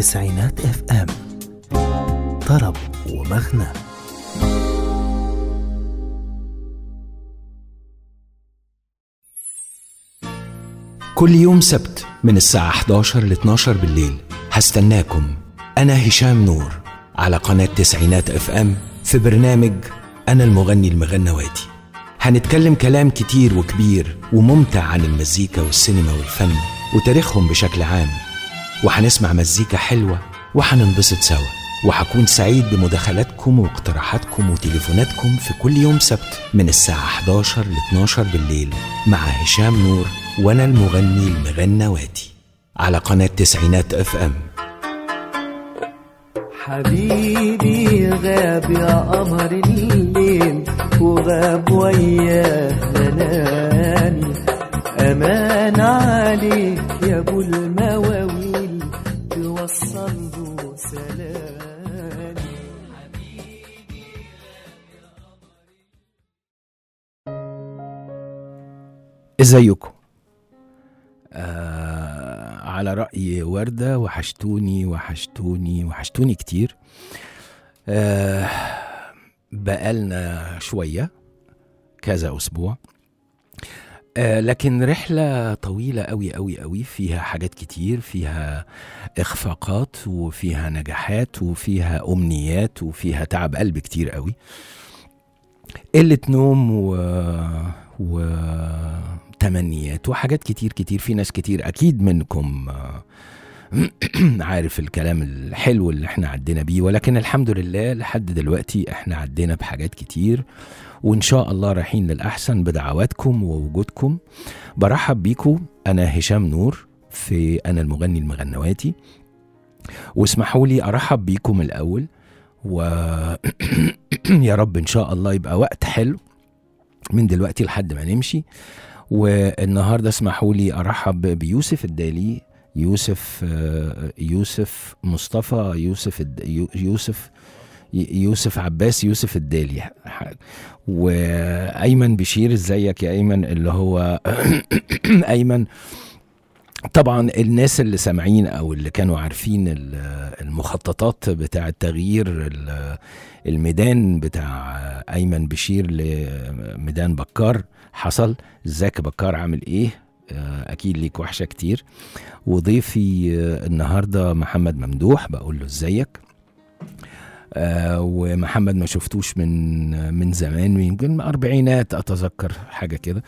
تسعينات اف ام طرب ومغنى كل يوم سبت من الساعة 11 ل 12 بالليل هستناكم أنا هشام نور على قناة تسعينات اف ام في برنامج أنا المغني المغنواتي هنتكلم كلام كتير وكبير وممتع عن المزيكا والسينما والفن وتاريخهم بشكل عام وهنسمع مزيكا حلوة وهننبسط سوا وهكون سعيد بمداخلاتكم واقتراحاتكم وتليفوناتكم في كل يوم سبت من الساعة 11 ل 12 بالليل مع هشام نور وأنا المغني المغنواتي على قناة تسعينات اف ام حبيبي غاب يا قمر الليل وغاب وياه منامي أمان عليك يا أبو المواويل توصل له سلامي ازيكم آه على رأي وردة وحشتوني وحشتوني وحشتوني كتير آه بقالنا شوية كذا أسبوع آه لكن رحلة طويلة أوي أوي أوي فيها حاجات كتير فيها إخفاقات وفيها نجاحات وفيها أمنيات وفيها تعب قلب كتير أوي قلة نوم و... و... تمنيات وحاجات كتير كتير في ناس كتير اكيد منكم آه، عارف الكلام الحلو اللي احنا عدينا بيه ولكن الحمد لله لحد دلوقتي احنا عدينا بحاجات كتير وان شاء الله رايحين للاحسن بدعواتكم ووجودكم برحب بيكم انا هشام نور في انا المغني المغنواتي واسمحوا لي ارحب بيكم الاول و يا رب ان شاء الله يبقى وقت حلو من دلوقتي لحد ما نمشي والنهارده اسمحوا لي ارحب بيوسف الدالي يوسف آه، يوسف مصطفى يوسف الد- يو- يوسف يوسف عباس يوسف الدالي ح- وايمن بشير ازيك يا ايمن اللي هو ايمن طبعا الناس اللي سامعين او اللي كانوا عارفين ال- المخططات بتاع تغيير ال- الميدان بتاع ايمن بشير لميدان بكار حصل ازيك يا بكار عامل ايه آه، اكيد ليك وحشه كتير وضيفي آه، النهارده محمد ممدوح بقول له ازيك آه ومحمد ما شفتوش من من زمان يمكن من اربعينات اتذكر حاجه كده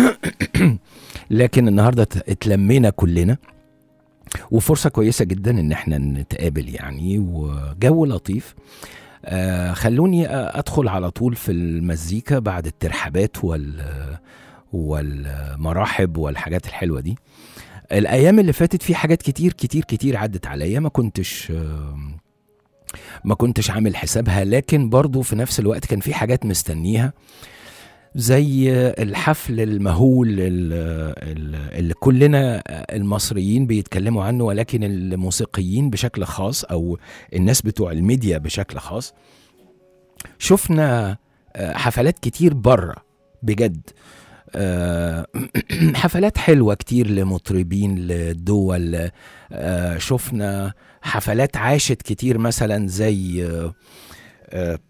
لكن النهارده ات- اتلمينا كلنا وفرصه كويسه جدا ان احنا نتقابل يعني وجو لطيف آه خلوني آه، ادخل على طول في المزيكا بعد الترحابات وال والمراحب والحاجات الحلوه دي الايام اللي فاتت في حاجات كتير كتير كتير عدت عليا ما كنتش آم، ما كنتش عامل حسابها لكن برضو في نفس الوقت كان في حاجات مستنيها زي الحفل المهول ال- ال- اللي كلنا المصريين بيتكلموا عنه ولكن الموسيقيين بشكل خاص او الناس بتوع الميديا بشكل خاص شفنا آه، حفلات كتير بره بجد آه، حفلات حلوة كتير لمطربين لدول آه، شفنا حفلات عاشت كتير مثلا زي آه، آه،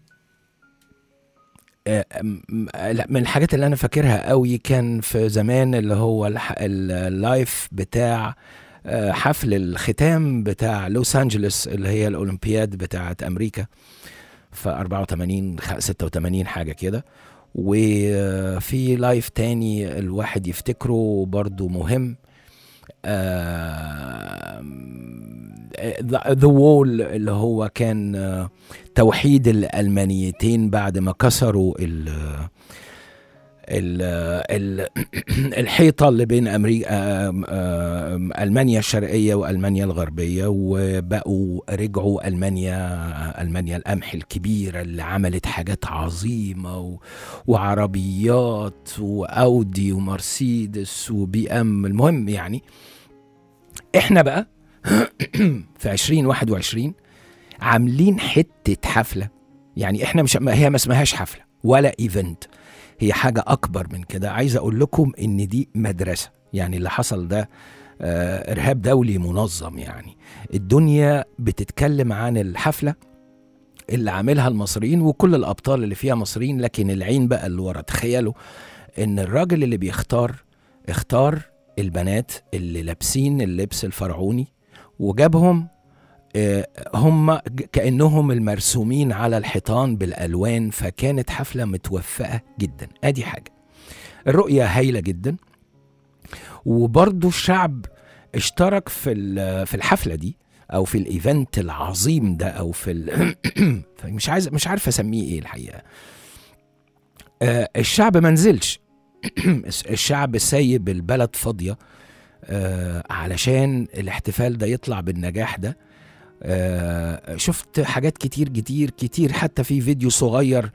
آه، م- لا، من الحاجات اللي انا فاكرها قوي كان في زمان اللي هو الح- ال- اللايف بتاع آه، حفل الختام بتاع لوس انجلوس اللي هي الاولمبياد بتاعت امريكا في 84 خ- 86 حاجه كده وفي لايف تاني الواحد يفتكره برضو مهم ذا وول اللي هو كان آه، توحيد الألمانيتين بعد ما كسروا ال ال ال الحيطة اللي بين أمريكا آم، آم، ألمانيا الشرقية وألمانيا الغربية وبقوا رجعوا ألمانيا ألمانيا القمح الكبيرة اللي عملت حاجات عظيمة و وعربيات وأودي ومرسيدس وبي أم المهم يعني إحنا بقى في 2021 عاملين حتة حفلة يعني احنا مش ما هي ما اسمهاش حفلة ولا ايفنت هي حاجة أكبر من كده عايز أقول لكم إن دي مدرسة يعني اللي حصل ده آه، ارهاب دولي منظم يعني الدنيا بتتكلم عن الحفله اللي عاملها المصريين وكل الابطال اللي فيها مصريين لكن العين بقى اللي ورا تخيلوا ان الراجل اللي بيختار اختار البنات اللي لابسين اللبس الفرعوني وجابهم آه، هم ج- كانهم المرسومين على الحيطان بالالوان فكانت حفله متوفقه جدا ادي حاجه الرؤيه هايله جدا وبرضو الشعب اشترك في ال- في الحفله دي او في الايفنت العظيم ده او في ال... مش عايز مش عارف اسميه ايه الحقيقه آه، الشعب ما نزلش الشعب سايب البلد فاضيه آه، علشان الاحتفال ده يطلع بالنجاح ده آه، شفت حاجات كتير كتير كتير حتى في فيديو صغير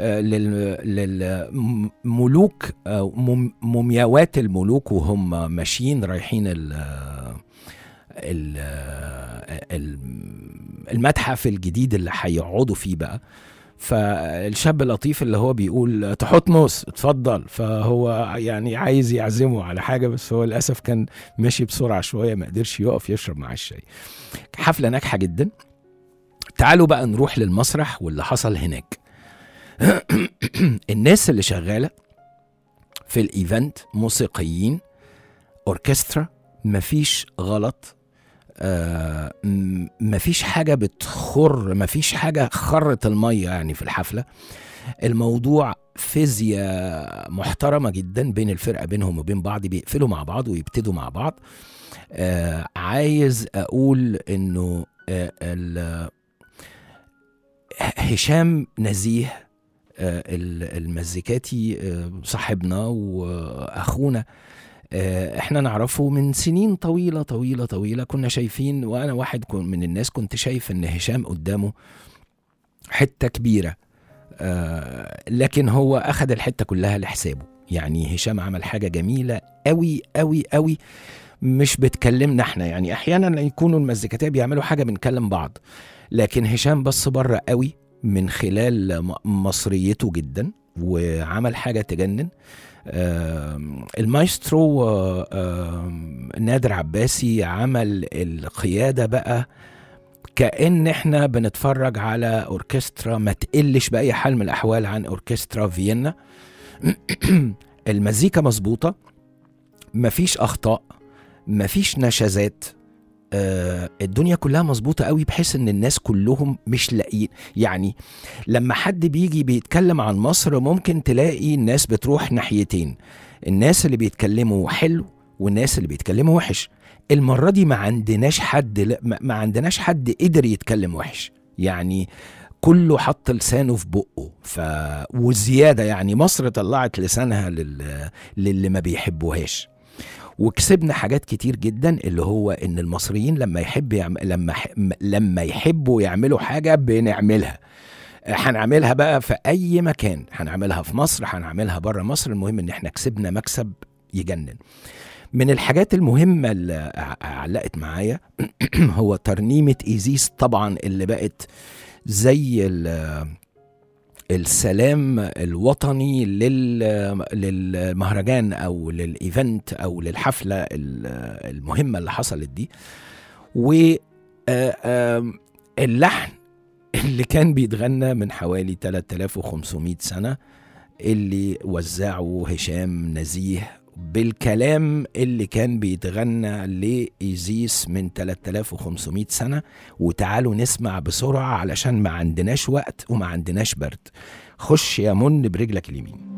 للملوك مومياوات الملوك وهم ماشيين رايحين ال ال ال- المتحف الجديد اللي هيقعدوا فيه بقى فالشاب اللطيف اللي هو بيقول تحتمس اتفضل فهو يعني عايز يعزمه على حاجه بس هو للاسف كان ماشي بسرعه شويه ما قدرش يقف يشرب معاه الشاي حفله ناجحه جدا تعالوا بقى نروح للمسرح واللي حصل هناك الناس اللي شغاله في الايفنت موسيقيين اوركسترا مفيش غلط آه م- مفيش حاجه بتخر مفيش حاجه خرت الميه يعني في الحفله الموضوع فيزياء محترمه جدا بين الفرقه بينهم وبين بعض بيقفلوا مع بعض ويبتدوا مع بعض آه عايز اقول انه آه ال- هشام نزيه آه، ال- المزيكاتي آه، صاحبنا واخونا آه، احنا نعرفه من سنين طويله طويله طويله كنا شايفين وانا واحد كن- من الناس كنت شايف ان هشام قدامه حته كبيره آه، لكن هو اخذ الحته كلها لحسابه يعني هشام عمل حاجه جميله قوي قوي قوي مش بتكلمنا احنا يعني احيانا يكونوا المزيكاتيه بيعملوا حاجه بنكلم بعض لكن هشام بص بره قوي من خلال م- مصريته جدا وعمل حاجه تجنن آم، المايسترو آه، آم، نادر عباسي عمل القياده بقى كأن احنا بنتفرج على اوركسترا ما تقلش بأي حال من الأحوال عن اوركسترا فيينا المزيكا مظبوطة مفيش أخطاء مفيش نشازات آه الدنيا كلها مظبوطة قوي بحيث ان الناس كلهم مش لاقيين يعني لما حد بيجي بيتكلم عن مصر ممكن تلاقي الناس بتروح ناحيتين الناس اللي بيتكلموا حلو والناس اللي بيتكلموا وحش المرة دي ما عندناش حد لا- ما ما عندناش حد قدر يتكلم وحش يعني كله حط لسانه في بقه ف وزياده يعني مصر طلعت لسانها لل... للي ما بيحبوهاش وكسبنا حاجات كتير جدا اللي هو ان المصريين لما يحب يعم... لما ح... لما يحبوا يعملوا حاجه بنعملها هنعملها بقى في اي مكان هنعملها في مصر هنعملها بره مصر المهم ان احنا كسبنا مكسب يجنن من الحاجات المهمة اللي ع- علقت معايا هو ترنيمة إيزيس طبعا اللي بقت زي ال- السلام الوطني لل- للمهرجان او للايفنت او للحفله ال- المهمه اللي حصلت دي و آه، آم، اللحن اللي كان بيتغنى من حوالي 3500 سنه اللي وزعه هشام نزيه بالكلام اللي كان بيتغنى لإيزيس من 3500 سنة وتعالوا نسمع بسرعة علشان ما عندناش وقت وما عندناش برد خش يا من برجلك اليمين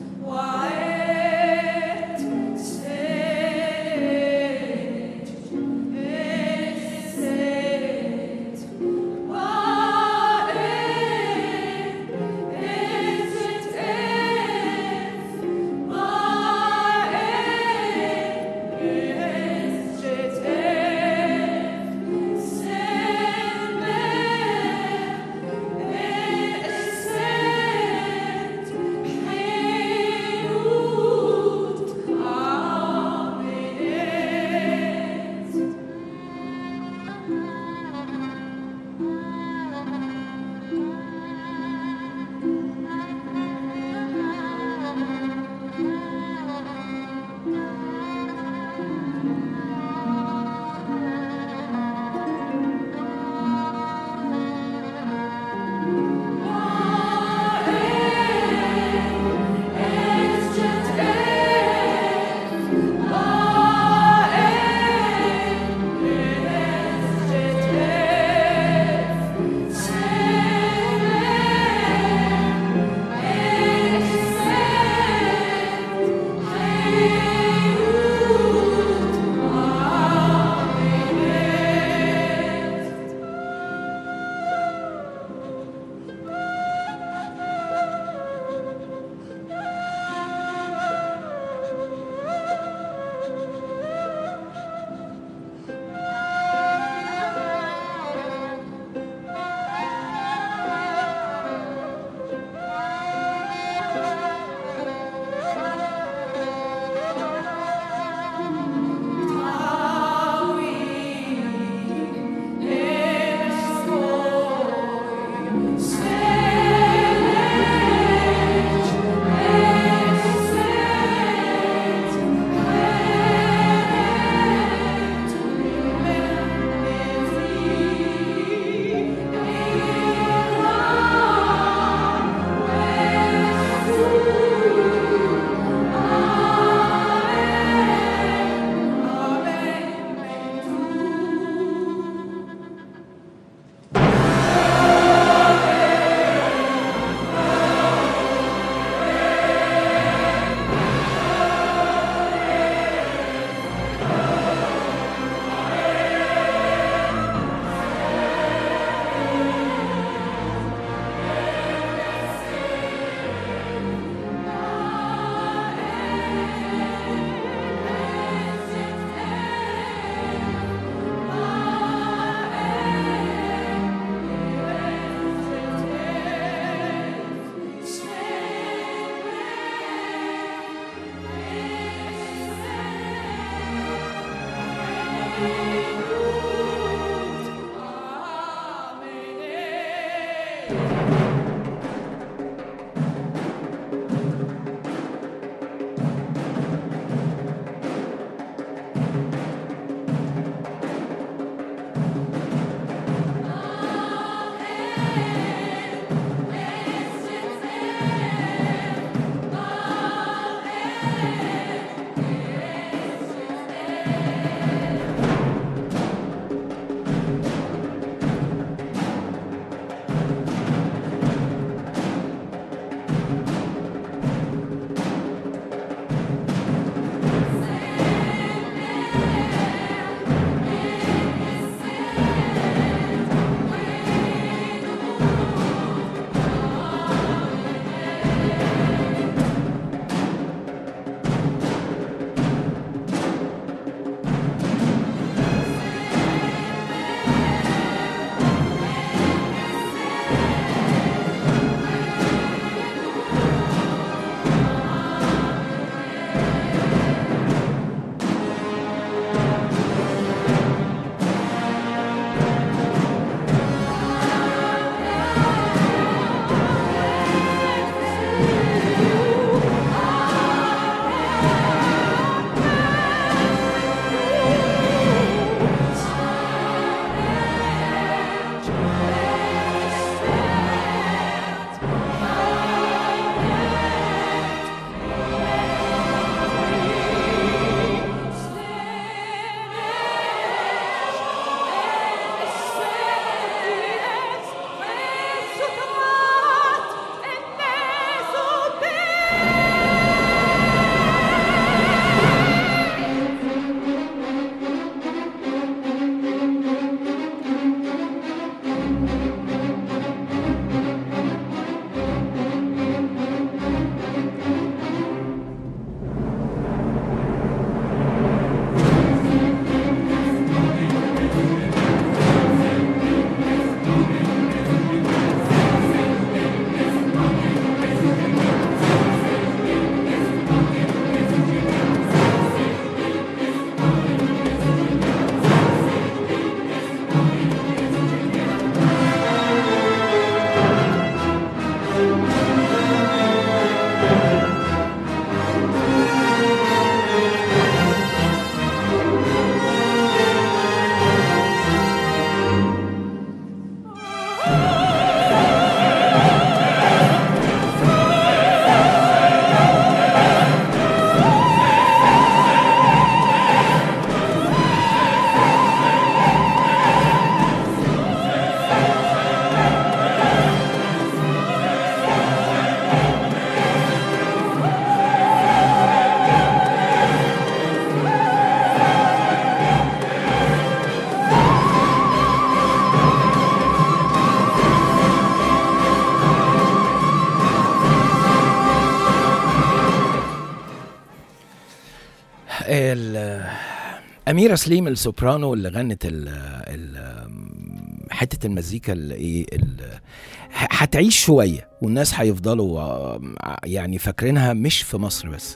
Jones, أميرة سليم السوبرانو اللي غنت ال ال حتة المزيكا اللي ايه ال- ه- هتعيش شوية والناس هيفضلوا آه، يعني فاكرينها مش في مصر بس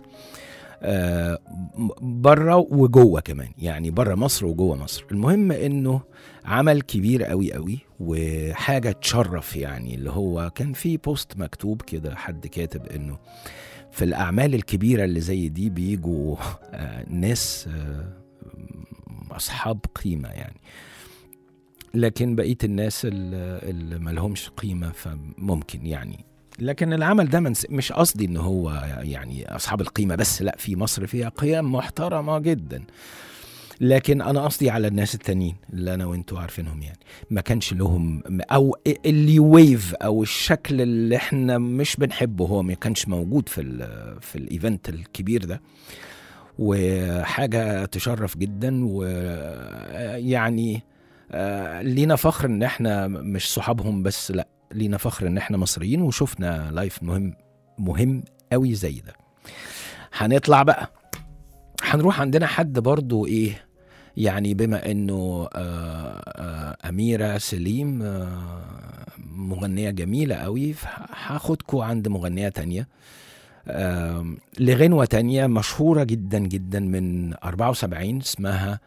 بره وجوه كمان يعني بره مصر وجوه مصر المهم انه عمل كبير قوي قوي وحاجه تشرف يعني اللي هو كان في بوست مكتوب كده حد كاتب انه في الاعمال الكبيره اللي زي دي بيجوا آه، ناس آه، اصحاب قيمه يعني لكن بقيه الناس اللي اللي ملهمش قيمه فممكن يعني لكن العمل ده منس- مش قصدي ان هو يعني اصحاب القيمه بس لا في مصر فيها قيم محترمه جدا لكن انا قصدي على الناس التانيين اللي انا وانتوا عارفينهم يعني ما كانش لهم او اللي ويف او الشكل اللي احنا مش بنحبه هو ما كانش موجود في ال في الايفنت الكبير ده وحاجه تشرف جدا ويعني آه، لينا فخر ان احنا مش صحابهم بس لا لينا فخر ان احنا مصريين وشفنا لايف مهم مهم قوي زي ده هنطلع بقى هنروح عندنا حد برضو ايه يعني بما انه آه، آه، اميره سليم آه، مغنيه جميله قوي هاخدكم عند مغنيه تانية آم، لغنوه تانية مشهوره جدا جدا من 74 اسمها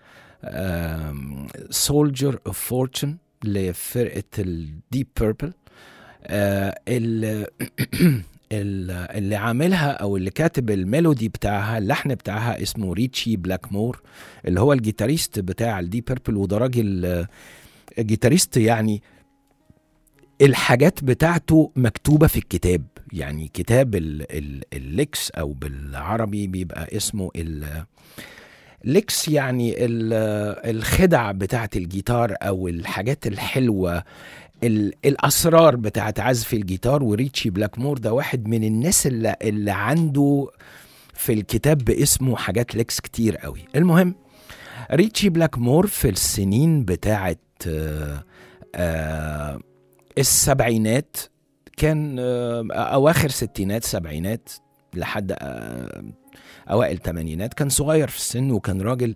سولجر اوف فورتune لفرقه الديب بيربل اللي اللي عاملها او اللي كاتب الميلودي بتاعها اللحن بتاعها اسمه ريتشي بلاك مور اللي هو الجيتاريست بتاع الدي بيربل وده راجل آه، جيتاريست يعني الحاجات بتاعته مكتوبة في الكتاب يعني كتاب ال ال الليكس او بالعربي بيبقى اسمه ال ليكس يعني ال- الخدع بتاعت الجيتار او الحاجات الحلوة ال- الاسرار بتاعت عزف الجيتار وريتشي بلاكمور ده واحد من الناس اللي, اللي عنده في الكتاب باسمه حاجات ليكس كتير قوي المهم ريتشي بلاكمور في السنين بتاعت آه، آه، السبعينات كان آه، اواخر ستينات سبعينات لحد آه، اوائل تمانينات كان صغير في السن وكان راجل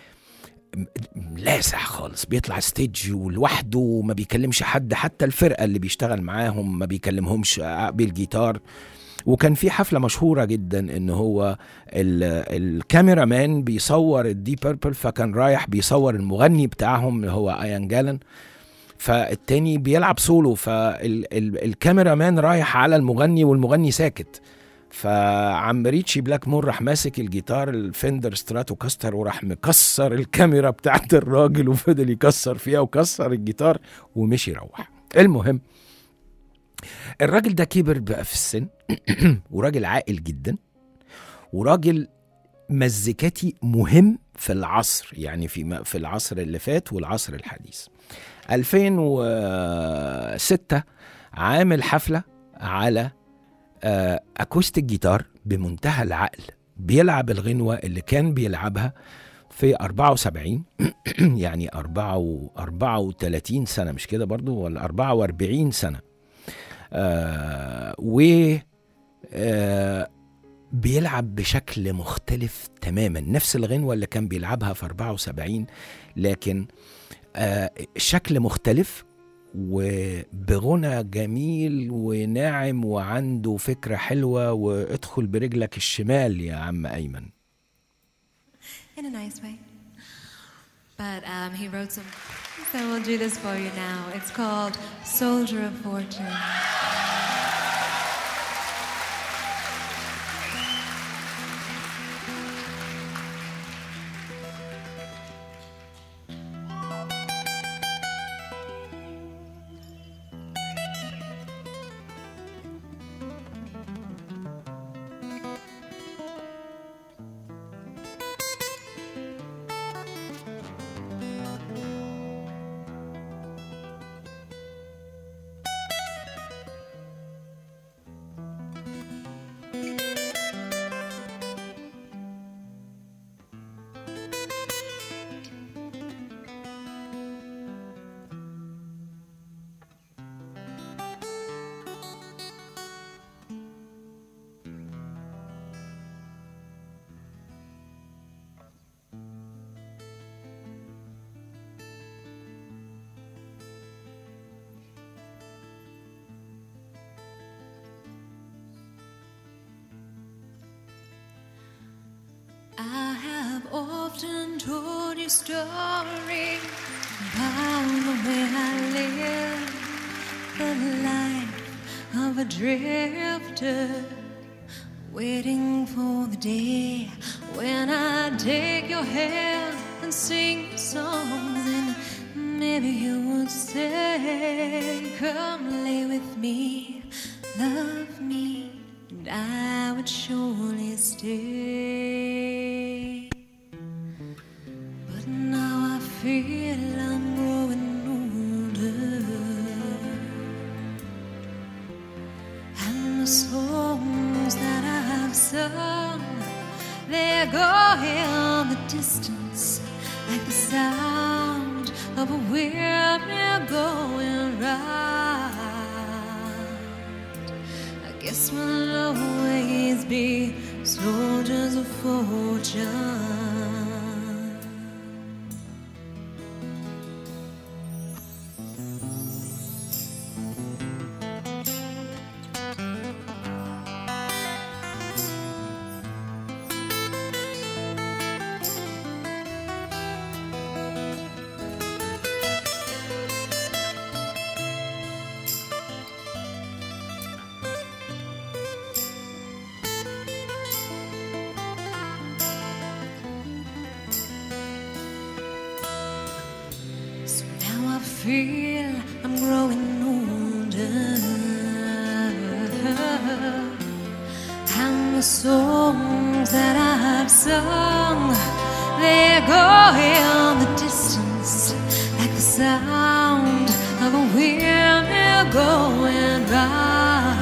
لاسع خالص بيطلع ستيج ولوحده وما بيكلمش حد حتى الفرقه اللي بيشتغل معاهم ما بيكلمهمش بالجيتار وكان في حفله مشهوره جدا ان هو ال- الكاميرا مان بيصور الدي بيربل فكان رايح بيصور المغني بتاعهم اللي هو ايان جالن فالتاني بيلعب سولو فالكاميرا مان رايح على المغني والمغني ساكت فعم ريتشي بلاك مور راح ماسك الجيتار الفندر ستراتو كاستر وراح مكسر الكاميرا بتاعت الراجل وفضل يكسر فيها وكسر الجيتار ومشي يروح المهم الراجل ده كبر بقى في السن وراجل عاقل جدا وراجل مزيكاتي مهم في العصر يعني في في العصر اللي فات والعصر الحديث 2006 عامل حفلة على آه، اكوستيك جيتار بمنتهى العقل بيلعب الغنوة اللي كان بيلعبها في 74 يعني 4 34 سنة مش كده برضو ولا 44 سنة آه و آه بيلعب بشكل مختلف تماما نفس الغنوة اللي كان بيلعبها في 74 لكن آه شكل مختلف وبغنى جميل وناعم وعنده فكرة حلوة وادخل برجلك الشمال يا عم أيمن in a nice way. But um, he wrote some. So we'll do this for you now. It's called Soldier of Fortune. I have often told you stories about the way I live the life of a drifter, waiting for the day when I take your hand and sing songs, and maybe you would say, Come lay with me, love me, and I would surely stay. But now I feel I'm growing older. And the songs that I've sung, they're going in the distance like the sound of a windmill going round. I guess we'll always be soldiers of fortune. So now I feel I'm growing older. And the songs that I've sung, they're going the distance like the sound of a windmill going round.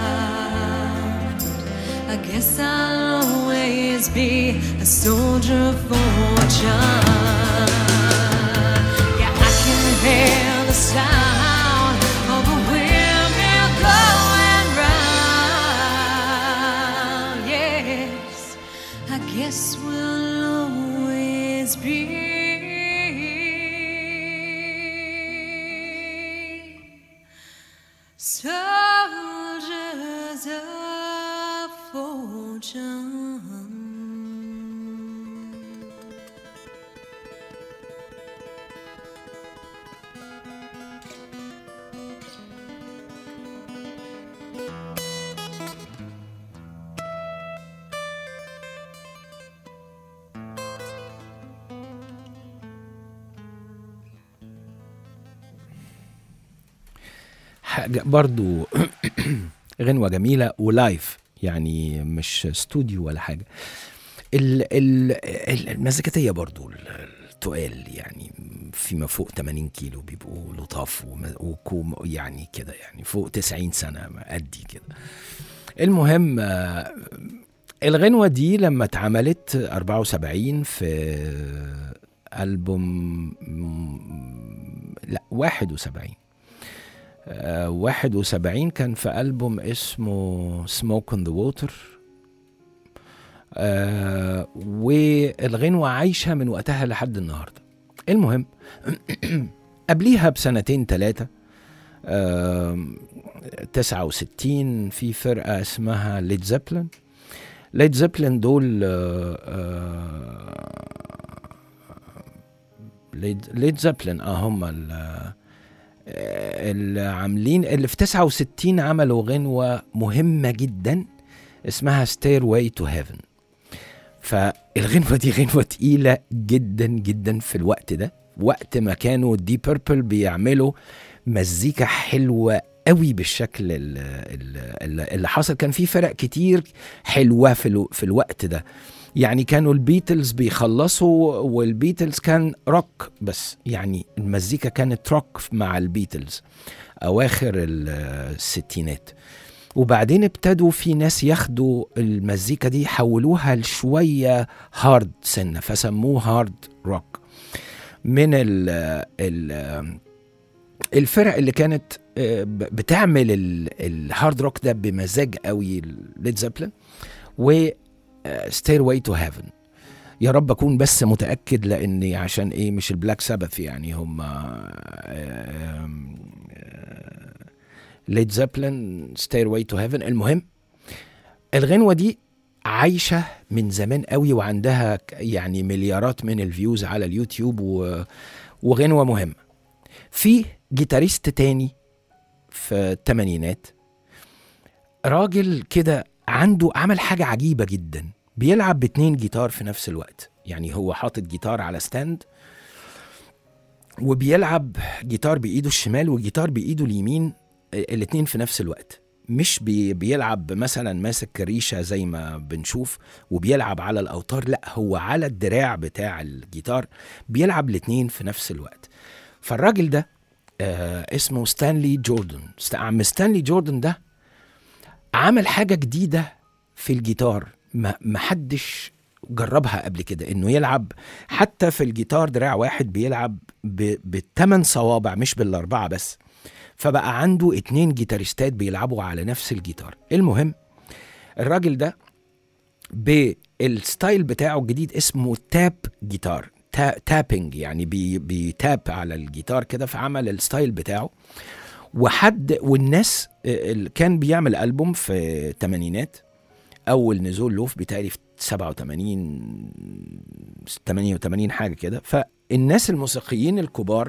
I guess I'll always be a soldier of fortune. Yeah, I can hear the sound of a windmill going round. Yes, I guess we'll always be. Soldiers of fortune. حاجة برضو غنوة جميلة ولايف يعني مش استوديو ولا حاجة ال ال ال- المزيكاتية برضو ال- التقال يعني فيما فوق 80 كيلو بيبقوا لطاف وم- وكوم يعني كده يعني فوق 90 سنة قدي كده المهم آه، الغنوة دي لما اتعملت 74 في ألبوم لا 71 آه، 71 كان في ألبوم اسمه سموك اون ذا ووتر والغنوة عايشة من وقتها لحد النهاردة المهم قبليها بسنتين ثلاثة 69 في فرقة اسمها ليد زيبلين ليد زيبلين دول آه، آه، ليد ليد زيبلين اه هم ال- آه، اللي عاملين اللي في 69 عملوا غنوة مهمة جدا اسمها ستير واي تو هيفن فالغنوة دي غنوة تقيلة جدا جدا في الوقت ده وقت ما كانوا دي بيربل بيعملوا مزيكا حلوة قوي بالشكل ال- ال- ال- اللي حصل كان في فرق كتير حلوة في, الو- في الوقت ده يعني كانوا البيتلز بيخلصوا والبيتلز كان روك بس يعني المزيكا كانت روك مع البيتلز اواخر ال- الستينات وبعدين ابتدوا في ناس ياخدوا المزيكا دي يحولوها لشويه هارد سنه فسموه هارد روك من ال ال الفرق اللي كانت آه، ب- بتعمل ال- الهارد روك ده بمزاج قوي ليد زيبلين و ستير واي تو هيفن يا رب اكون بس متاكد لاني عشان ايه مش البلاك سابث يعني هم ليد زيبلين ستير واي تو هيفن المهم الغنوه دي عايشه من زمان قوي وعندها ك- يعني مليارات من الفيوز على اليوتيوب و... وغنوه مهمه في جيتاريست تاني في الثمانينات راجل كده عنده عمل حاجه عجيبه جدا بيلعب باتنين جيتار في نفس الوقت يعني هو حاطط جيتار على ستاند وبيلعب جيتار بايده الشمال وجيتار بايده اليمين الاتنين في نفس الوقت مش بي بيلعب مثلا ماسك ريشه زي ما بنشوف وبيلعب على الاوتار لا هو على الدراع بتاع الجيتار بيلعب الاتنين في نفس الوقت فالراجل ده آه اسمه ستانلي جوردن ست- عم ستانلي جوردن ده عمل حاجه جديده في الجيتار ما ما حدش جربها قبل كده انه يلعب حتى في الجيتار دراع واحد بيلعب ب- بالثمان صوابع مش بالاربعه بس فبقى عنده اتنين جيتاريستات بيلعبوا على نفس الجيتار المهم الراجل ده بالستايل بتاعه الجديد اسمه تاب جيتار تا تابنج يعني بي بيتاب على الجيتار كده فعمل الستايل بتاعه وحد والناس اللي كان بيعمل ألبوم في الثمانينات أول نزول له في بيتهيألي في 87 88 حاجة كده فالناس الموسيقيين الكبار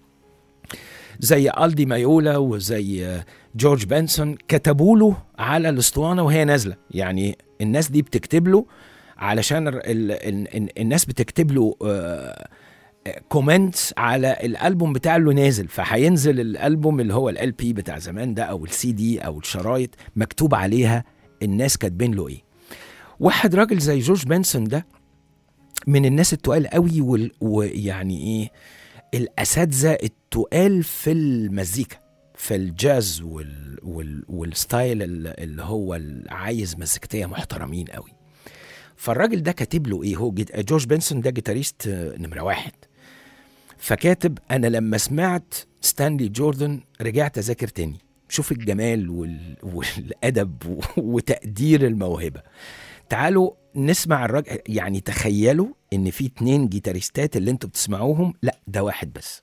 زي ألدي مايولا وزي جورج بنسون كتبوا له على الاسطوانة وهي نازلة يعني الناس دي بتكتب له علشان ال ال ال الناس بتكتب له كومنتس على الالبوم بتاعه اللي نازل فهينزل الالبوم اللي هو ال بي بتاع زمان ده او السي دي او الشرايط مكتوب عليها الناس كاتبين له ايه واحد راجل زي جورج بنسون ده من الناس التقال قوي وال- ويعني ايه الاساتذه التقال في المزيكا في الجاز وال وال والستايل ال- اللي هو ال- عايز مزيكتيه محترمين قوي فالراجل ده كاتب له ايه هو جيت جورج بنسون ده جيتاريست آه، نمره واحد فكاتب انا لما سمعت ستانلي جوردن رجعت اذاكر تاني شوف الجمال وال... والادب و... وتقدير الموهبه تعالوا نسمع الراجل يعني تخيلوا ان في اتنين جيتاريستات اللي انتوا بتسمعوهم لا ده واحد بس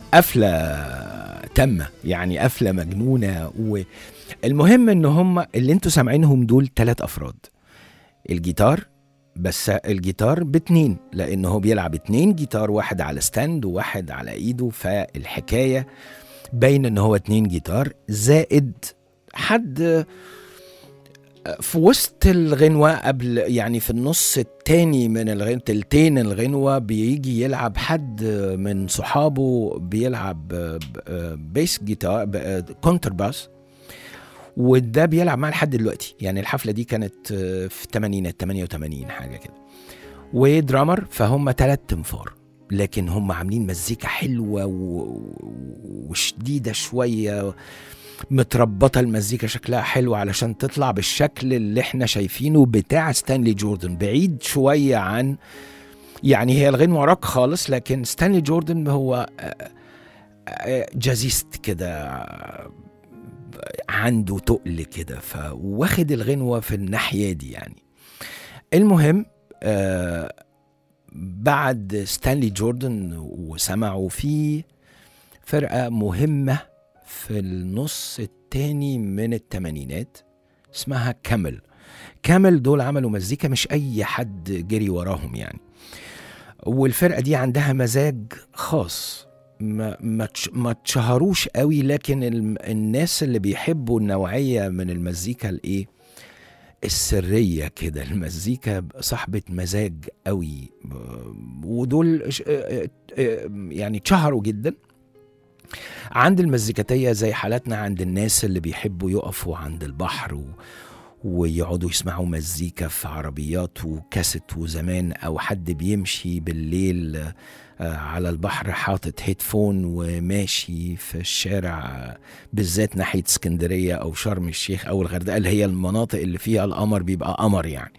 قفله تامه يعني قفله مجنونه والمهم ان هم اللي انتوا سامعينهم دول ثلاث افراد الجيتار بس الجيتار باتنين لان هو بيلعب اتنين جيتار واحد على ستاند وواحد على ايده فالحكايه باين ان هو اتنين جيتار زائد حد في وسط الغنوة قبل يعني في النص التاني من الغنوة تلتين الغنوة بيجي يلعب حد من صحابه بيلعب بيس جيتار كونتر باس وده بيلعب معاه لحد دلوقتي يعني الحفلة دي كانت في الثمانينات 88 حاجة كده ودرامر فهم ثلاث تنفار لكن هم عاملين مزيكا حلوة و- وشديدة شوية متربطة المزيكا شكلها حلو علشان تطلع بالشكل اللي احنا شايفينه بتاع ستانلي جوردن بعيد شوية عن يعني هي الغنوة راك خالص لكن ستانلي جوردن هو آه، آه، جازيست كده آه، عنده تقل كده فواخد الغنوة في الناحية دي يعني المهم آه بعد ستانلي جوردن وسمعوا في فرقة مهمة في النص التاني من التمانينات اسمها كامل كامل دول عملوا مزيكا مش أي حد جري وراهم يعني والفرقة دي عندها مزاج خاص ما ما تش- ما اتشهروش قوي لكن الم- الناس اللي بيحبوا النوعية من المزيكا الايه السرية كده المزيكا صاحبة مزاج قوي ودول ش- اه- اه- يعني اتشهروا جدا عند المزيكاتية زي حالاتنا عند الناس اللي بيحبوا يقفوا عند البحر و... ويقعدوا يسمعوا مزيكا في عربيات وكاسيت وزمان او حد بيمشي بالليل آه، على البحر حاطط هيدفون وماشي في الشارع آه، بالذات ناحيه اسكندريه او شرم الشيخ او الغردقه اللي هي المناطق اللي فيها القمر بيبقى قمر يعني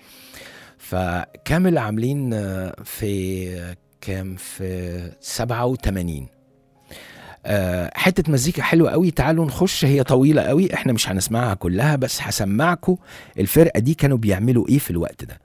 فكامل عاملين آه، في كام في 87 آه، حته مزيكا حلوه قوي تعالوا نخش هي طويله قوي احنا مش هنسمعها كلها بس هسمعكم الفرقه دي كانوا بيعملوا ايه في الوقت ده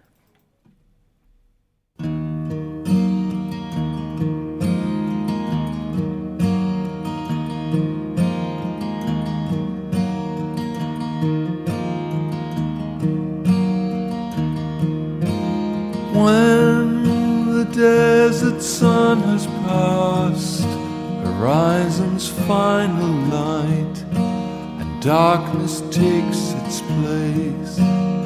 When the desert sun has passed, horizon's final light, and darkness takes its place,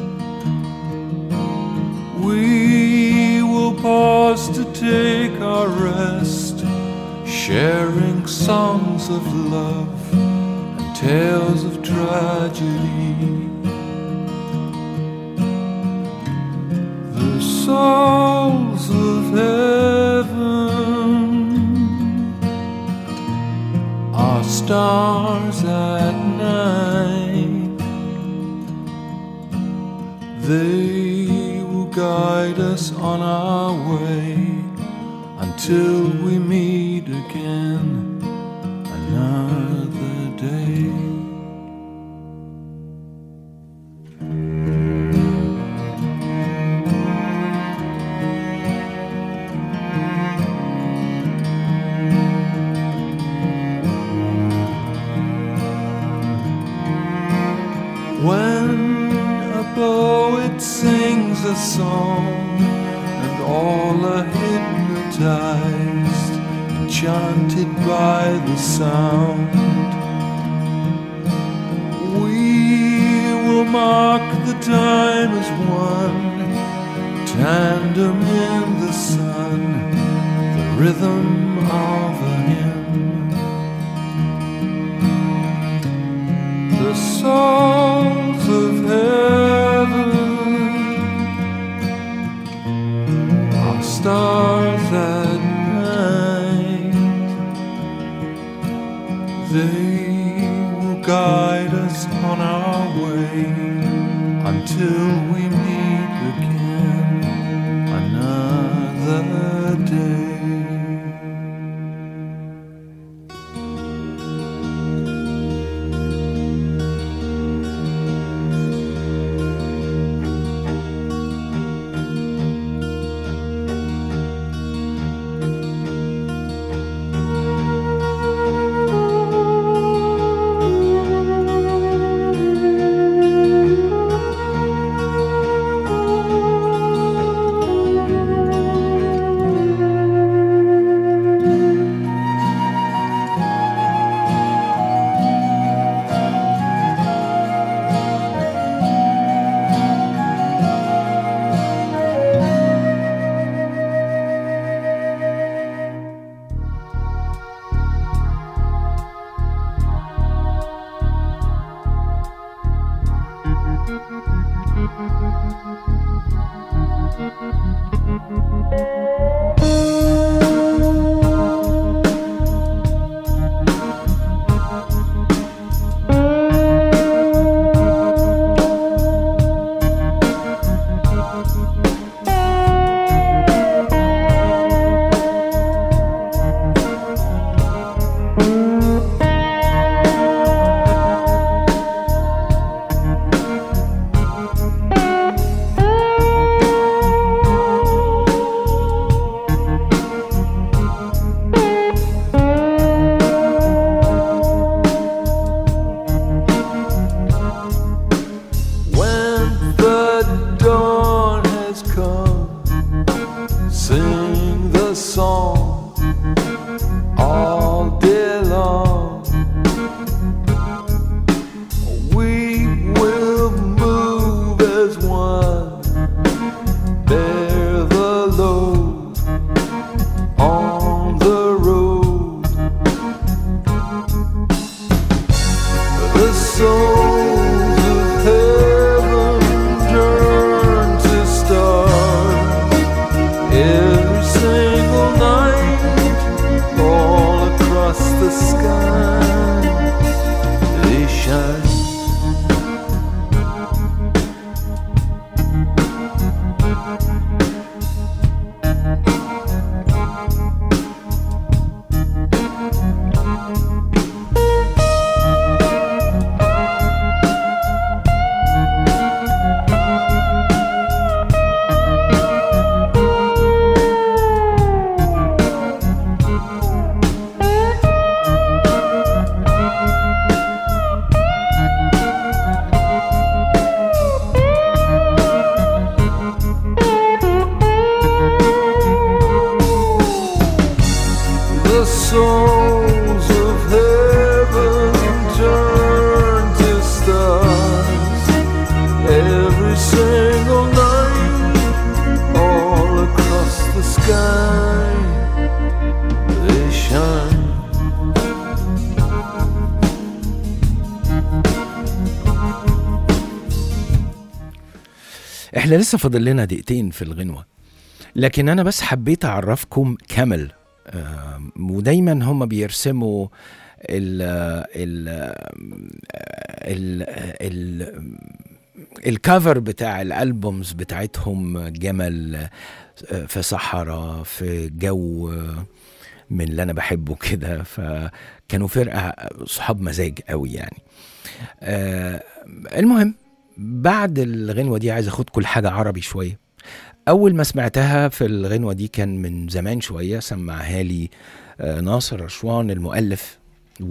we will pause to take our rest, sharing songs of love and tales of tragedy. The souls of heaven are stars at night. They will guide us on our way until we meet again another day. When a poet sings a song and all are hypnotized, enchanted by the sound, we will mark the time as one, tandem in the sun, the rhythm of a hymn. the souls of heaven are stars at night. They will guide us on our way until we meet again another day. احنا لسه فاضل لنا دقيقتين في الغنوة لكن انا بس حبيت اعرفكم كامل آم، ودايما هم بيرسموا ال ال ال ال الكفر بتاع الالبومز بتاعتهم جمل آه، في صحراء في جو آه، من اللي انا بحبه كده فكانوا فرقه صحاب مزاج قوي يعني آه، المهم بعد الغنوه دي عايز اخد كل حاجه عربي شويه اول ما سمعتها في الغنوه دي كان من زمان شويه سمعها لي آه، ناصر رشوان المؤلف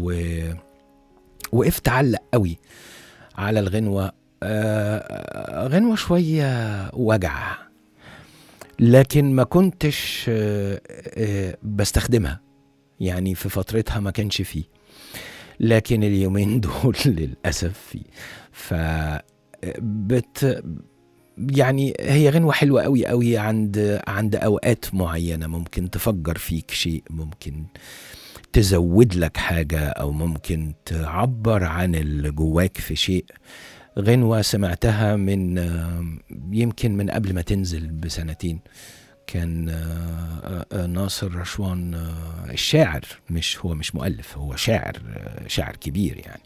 ووقفت علق قوي على الغنوه آه، غنوه شويه وجع لكن ما كنتش آه، آه، بستخدمها يعني في فترتها ما كانش فيه لكن اليومين دول للاسف فيه ف بت يعني هي غنوة حلوة قوي قوي عند عند أوقات معينة ممكن تفجر فيك شيء ممكن تزود لك حاجة أو ممكن تعبر عن اللي جواك في شيء غنوة سمعتها من آه، يمكن من قبل ما تنزل بسنتين كان آه، آه، ناصر رشوان آه، الشاعر مش هو مش مؤلف هو شاعر آه، شاعر كبير يعني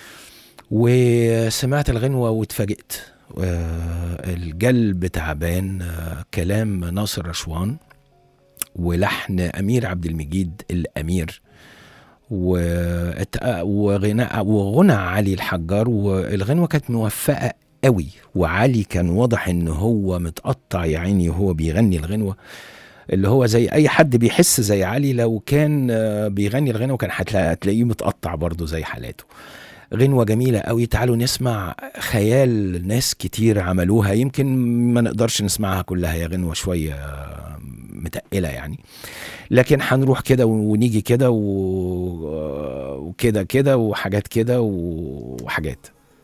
وسمعت الغنوة واتفاجئت آه، القلب تعبان آه، كلام ناصر رشوان ولحن أمير عبد المجيد الأمير وات- وغناء وغنى علي الحجار والغنوة كانت موفقة قوي وعلي كان واضح ان هو متقطع يا عيني وهو بيغني الغنوة اللي هو زي اي حد بيحس زي علي لو كان آه، بيغني الغنوة كان هتلا- هتلاقيه متقطع برضه زي حالاته غنوة جميلة قوي تعالوا نسمع خيال ناس كتير عملوها يمكن ما نقدرش نسمعها كلها هي غنوة شوية آه، متقلة يعني لكن هنروح كده ونيجي كده و- وكده كده وحاجات كده وحاجات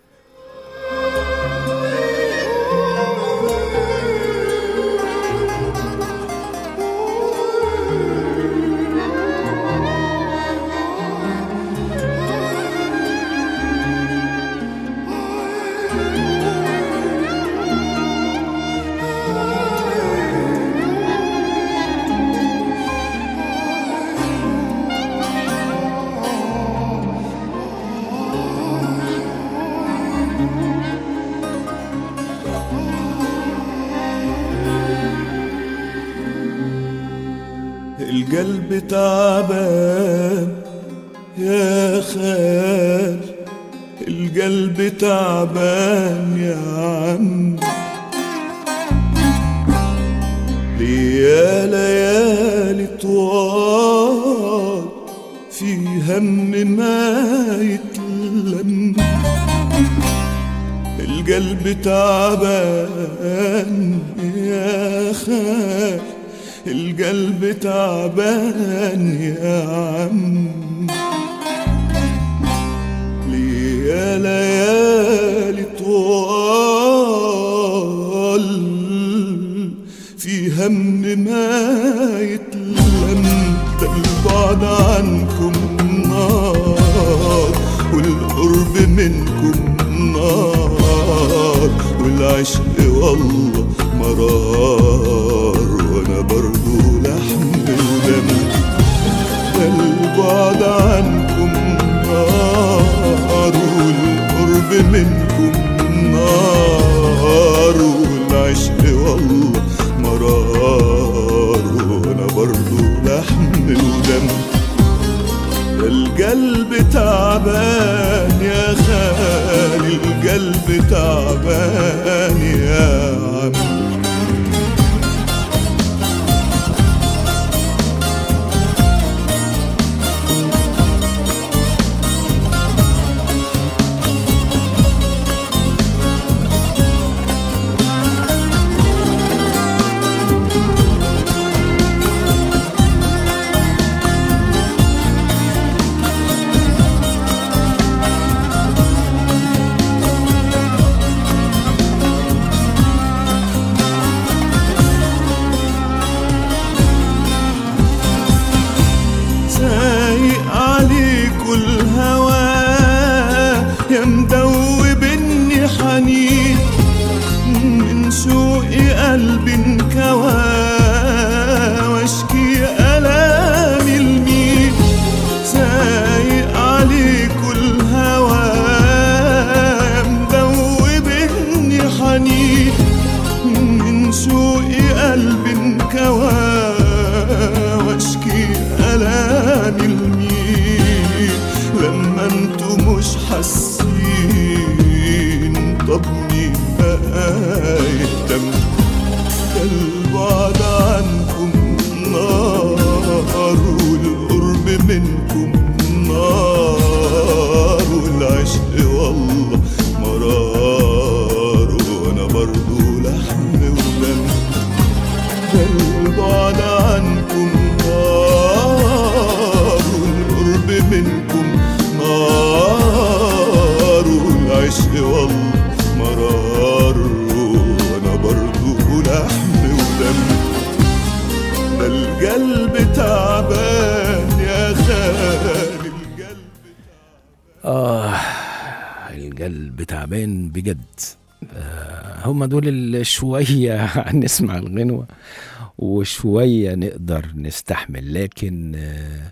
القلب تعبان يا خال القلب تعبان يا عم ليا ليالي طوال في هم ما يتلم القلب تعبان يا خال القلب تعبان يا عم ليا ليالي طوال في هم ما يتلم ده البعد عنكم نار والقرب منكم نار والعشق والله مرار وانا برضو لحم ودم ده البعد عنكم نار والقرب منكم نار والعشق والله مرار وانا برضو لحم ودم ده القلب تعبان يا خالي القلب تعبان يا عم قلبي انكوى واشكي الامي لمين لما انتوا مش حاسين طب مين بقى يهتم ده البعد عنكم نار والقرب منكم نار والعشق والله مرار وانا برضو لحم ودم ده البعد عنكم نار والقرب منكم نار والعشق والله مرار وانا برضو لحم ودم ده القلب تعبان يا خالي القلب آه القلب تعبان بجد آه هم دول اللي شوية نسمع الغنوة وشوية نقدر نستحمل لكن آه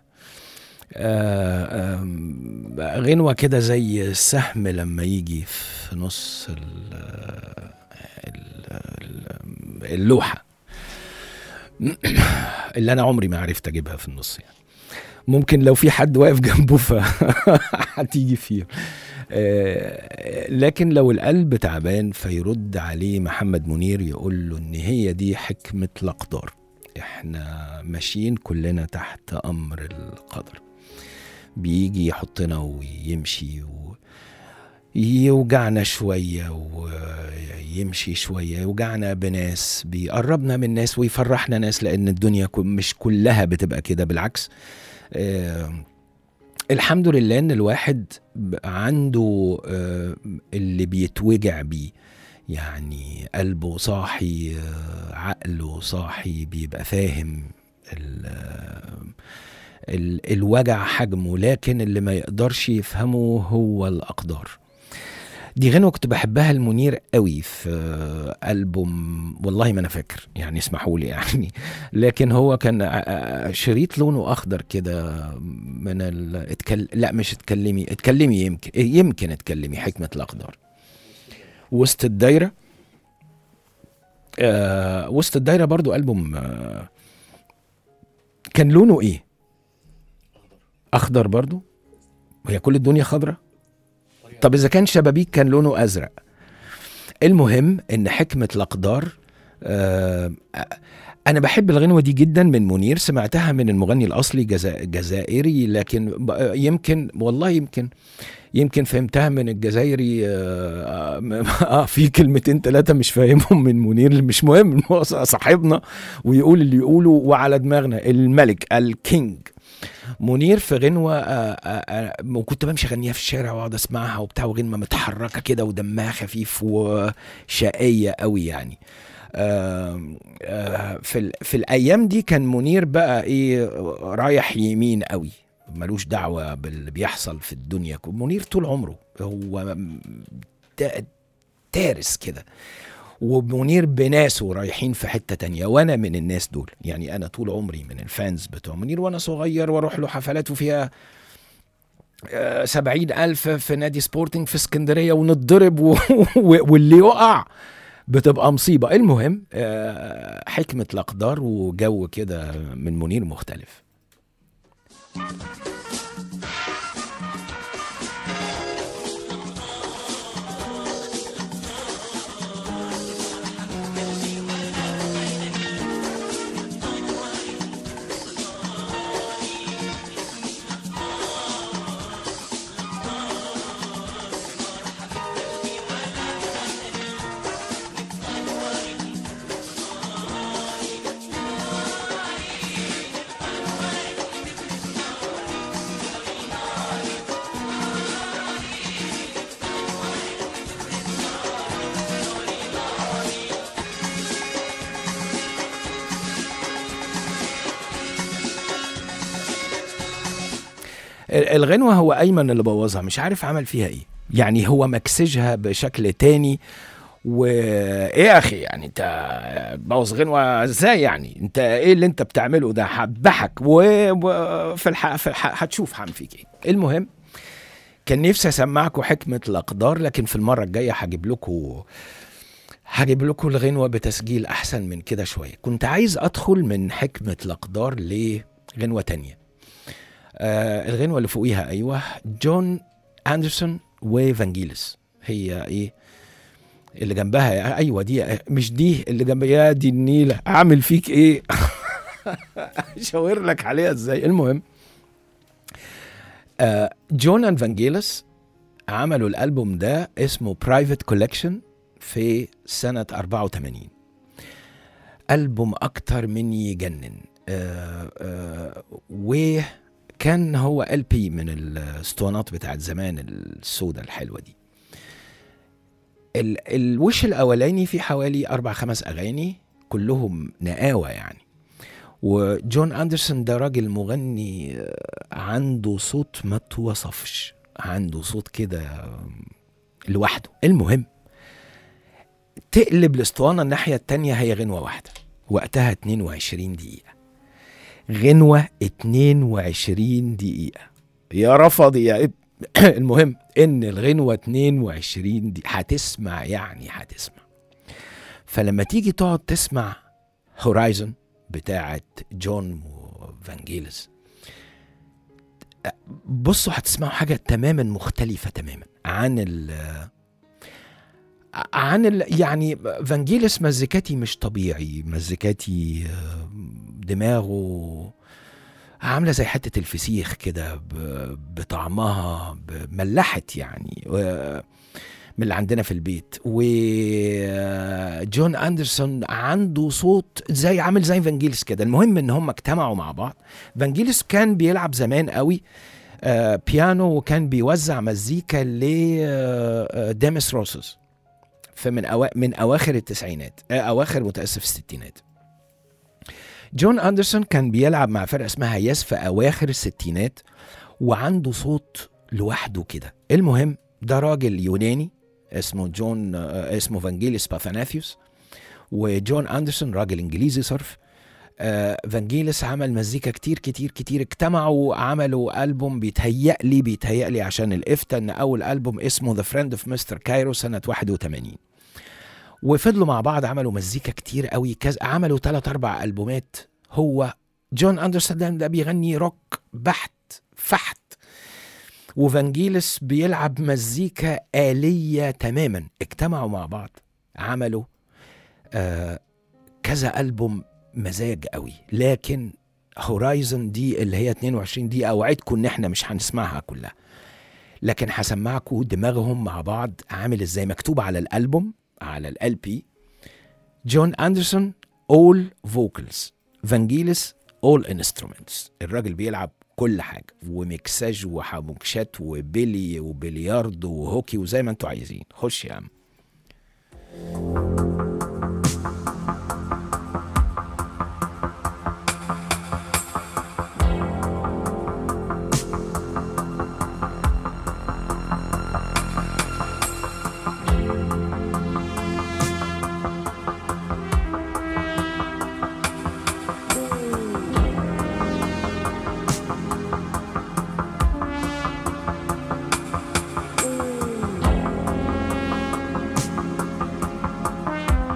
آه آم، غنوة كده زي السهم لما يجي في نص ال- ال- ال- اللوحة اللي أنا عمري ما عرفت أجيبها في النص يعني ممكن لو في حد واقف جنبه فهتيجي فيه آه، لكن لو القلب تعبان فيرد عليه محمد منير يقول له ان هي دي حكمة الأقدار احنا ماشيين كلنا تحت أمر القدر بيجي يحطنا ويمشي و... يوجعنا شوية ويمشي شوية يوجعنا بناس بيقربنا من ناس ويفرحنا ناس لأن الدنيا كل- مش كلها بتبقى كده بالعكس آه، الحمد لله ان الواحد ب- عنده آه، اللي بيتوجع بيه يعني قلبه صاحي آه، عقله صاحي بيبقى فاهم ال- آه، ال- الوجع حجمه لكن اللي ما يقدرش يفهمه هو الأقدار دي غنوة كنت بحبها المنير قوي في ألبوم والله ما أنا فاكر يعني اسمحوا لي يعني لكن هو كان ع- ع- شريط لونه أخضر كده من ال... اتكل... لا مش اتكلمي اتكلمي يمكن يمكن اتكلمي حكمة الأقدار وسط الدايرة آه وسط الدايرة برضو ألبوم آه كان لونه إيه؟ أخضر برضو؟ وهي كل الدنيا خضرة؟ طب إذا كان شبابيك كان لونه أزرق المهم إن حكمة الأقدار آه أنا بحب الغنوة دي جدا من منير سمعتها من المغني الأصلي جزا... جزائري لكن ب- يمكن والله يمكن يمكن فهمتها من الجزائري آه, آه, اه في كلمتين ثلاثة مش فاهمهم من منير مش مهم إن هو صاحبنا ويقول اللي يقوله وعلى دماغنا الملك الكينج منير في غنوة آه آه آه وكنت بمشي اغنيها في الشارع واقعد اسمعها وبتاع وغنوة متحركة كده ودمها خفيف وشقية قوي يعني آه آه في ال- في الايام دي كان منير بقى ايه رايح يمين قوي ملوش دعوه باللي بيحصل في الدنيا منير طول عمره هو تا- تارس كده ومنير بناسه رايحين في حتة تانية وأنا من الناس دول يعني أنا طول عمري من الفانز بتوع منير وأنا صغير وأروح له حفلاته فيها آه، سبعين ألف في نادي سبورتنج في اسكندرية ونتضرب و... و- واللي يقع بتبقى مصيبة المهم آه، حكمة الأقدار وجو كده من منير مختلف ال- الغنوة هو أيمن اللي بوظها مش عارف عمل فيها إيه يعني هو مكسجها بشكل تاني وايه يا اخي يعني انت بوظ غنوه ازاي يعني انت ايه اللي انت بتعمله ده هذبحك وفي الحق في الحق هتشوف هعمل فيك ايه المهم كان نفسي اسمعكم حكمه الاقدار لكن في المره الجايه هجيب لكم هجيب لكم الغنوة بتسجيل أحسن من كده شوية كنت عايز أدخل من حكمة الأقدار لغنوة تانية آه الغنوة اللي فوقيها أيوة جون أندرسون وفانجيلس هي إيه اللي جنبها أيوة دي مش دي اللي جنبها يا دي النيلة أعمل فيك إيه أشاور لك عليها إزاي المهم آه جون أند فانجيلس عملوا الألبوم ده اسمه برايفت كولكشن في سنة 84 ألبوم أكتر من يجنن آه آه وكان هو ال بي من الاسطوانات بتاعت زمان السودة الحلوة دي ال الوش الأولاني فيه حوالي أربع خمس أغاني كلهم نقاوة يعني وجون أندرسون ده راجل مغني آه، عنده صوت ما توصفش عنده صوت كده آه، لوحده المهم تقلب الاسطوانة الناحية التانية هي غنوة واحدة وقتها 22 دقيقة غنوة 22 دقيقة يا رفضي يا اب المهم ان الغنوة 22 دي هتسمع يعني هتسمع فلما تيجي تقعد تسمع هورايزون بتاعت جون وفانجيلس بصوا هتسمعوا حاجة تماما مختلفة تماما عن ال عن ال يعني فانجيلس مزيكاتي مش طبيعي مزيكاتي آه، دماغه عاملة زي حتة الفسيخ كده ب- بطعمها ب- ملحت يعني و- من اللي عندنا في البيت وجون أندرسون عنده صوت زي عامل زي فانجيلس كده المهم ان هم اجتمعوا مع بعض فانجيلس كان بيلعب زمان قوي آه، بيانو وكان بيوزع مزيكا لديمس روسوس فمن أوا... من اواخر التسعينات آه، اواخر متاسف الستينات جون اندرسون كان بيلعب مع فرقه اسمها يس في اواخر الستينات وعنده صوت لوحده كده المهم ده راجل يوناني اسمه جون آه، اسمه فانجيليس باثاناثيوس وجون اندرسون راجل انجليزي صرف آه، فانجيلس عمل مزيكا كتير كتير كتير اجتمعوا عملوا ألبوم بيتهيألي بيتهيألي عشان الإفتة إن أول ألبوم اسمه ذا فريند اوف مستر كايرو سنة 81 وفضلوا مع بعض عملوا مزيكا كتير قوي كذا عملوا ثلاث أربع ألبومات هو جون أندرسون ده, ده بيغني روك بحت فحت وفانجيلس بيلعب مزيكا آلية تماما اجتمعوا مع بعض عملوا آه كذا ألبوم مزاج قوي لكن هورايزون دي اللي هي 22 دقيقة اوعدكم ان احنا مش هنسمعها كلها لكن هسمعكم دماغهم مع بعض عامل ازاي مكتوب على الالبوم على ال بي جون اندرسون اول فوكلز فانجيلس اول انسترومنتس الراجل بيلعب كل حاجة ومكساج وحموكشات وبيلي وبلياردو وهوكي وزي ما انتوا عايزين خش يا عم Thank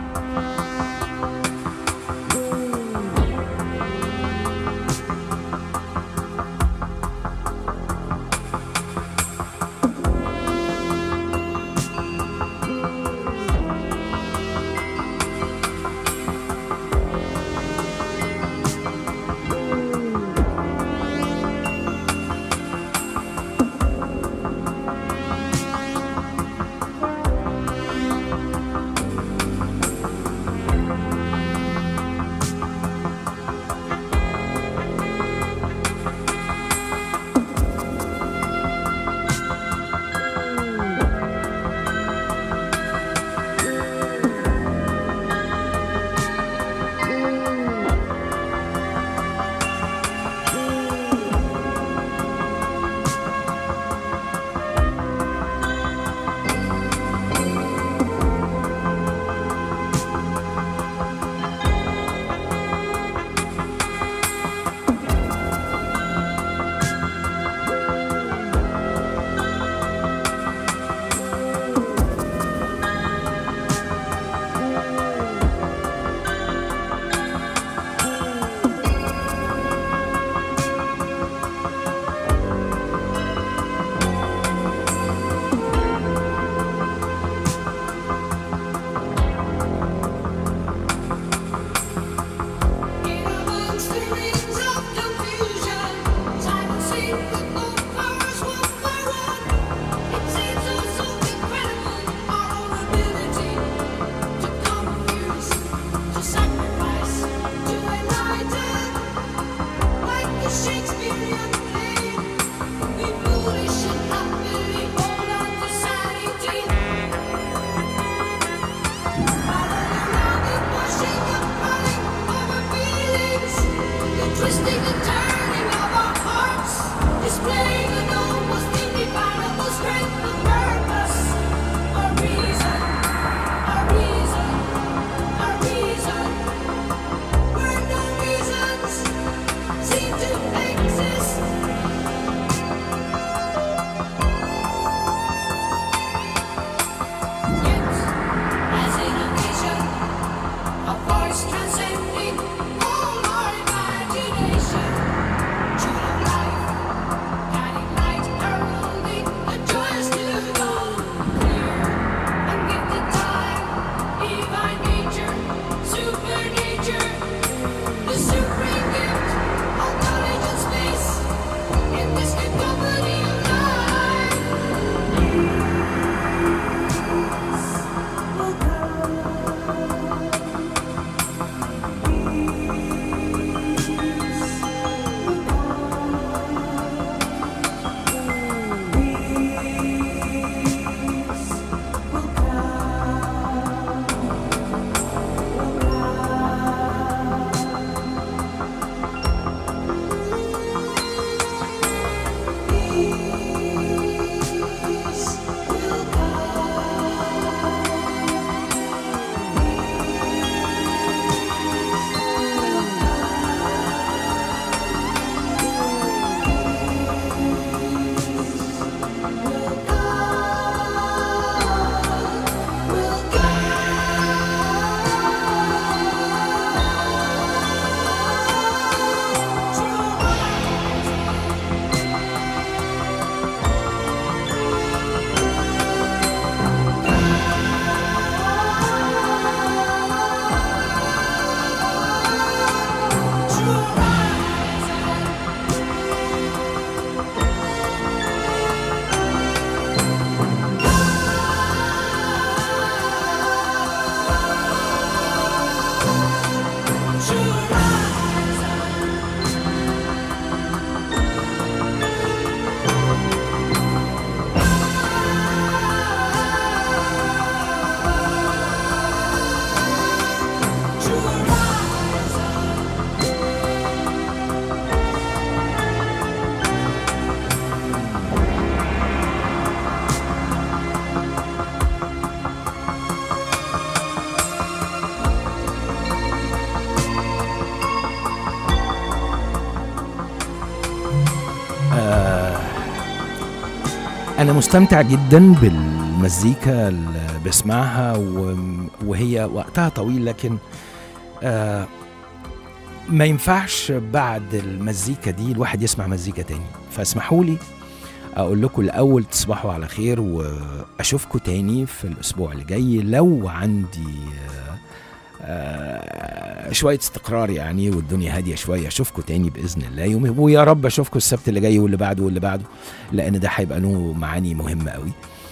انا مستمتع جدا بالمزيكا اللي بسمعها و- وهي وقتها طويل لكن آه ما ينفعش بعد المزيكا دي الواحد يسمع مزيكا تاني فاسمحوا لي اقول لكم الاول تصبحوا على خير واشوفكم تاني في الاسبوع اللي جاي لو عندي آه، آه، شويه استقرار يعني والدنيا هاديه شويه اشوفكم تاني باذن الله يوم ويا رب اشوفكم السبت اللي جاي واللي بعده واللي بعده لان ده هيبقى له معاني مهمه قوي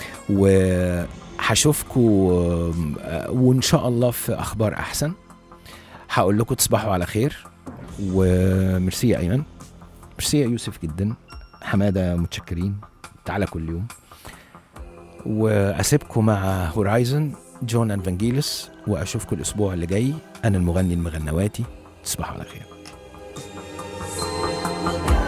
وهشوفكم آه، وان شاء الله في اخبار احسن هقول لكم تصبحوا على خير وميرسي يا ايمن ميرسي يا يوسف جدا حماده متشكرين تعالى كل يوم واسيبكم مع هورايزن جون انفانجيلس واشوفكم الاسبوع اللي جاي انا المغني المغنواتي تصبحوا على خير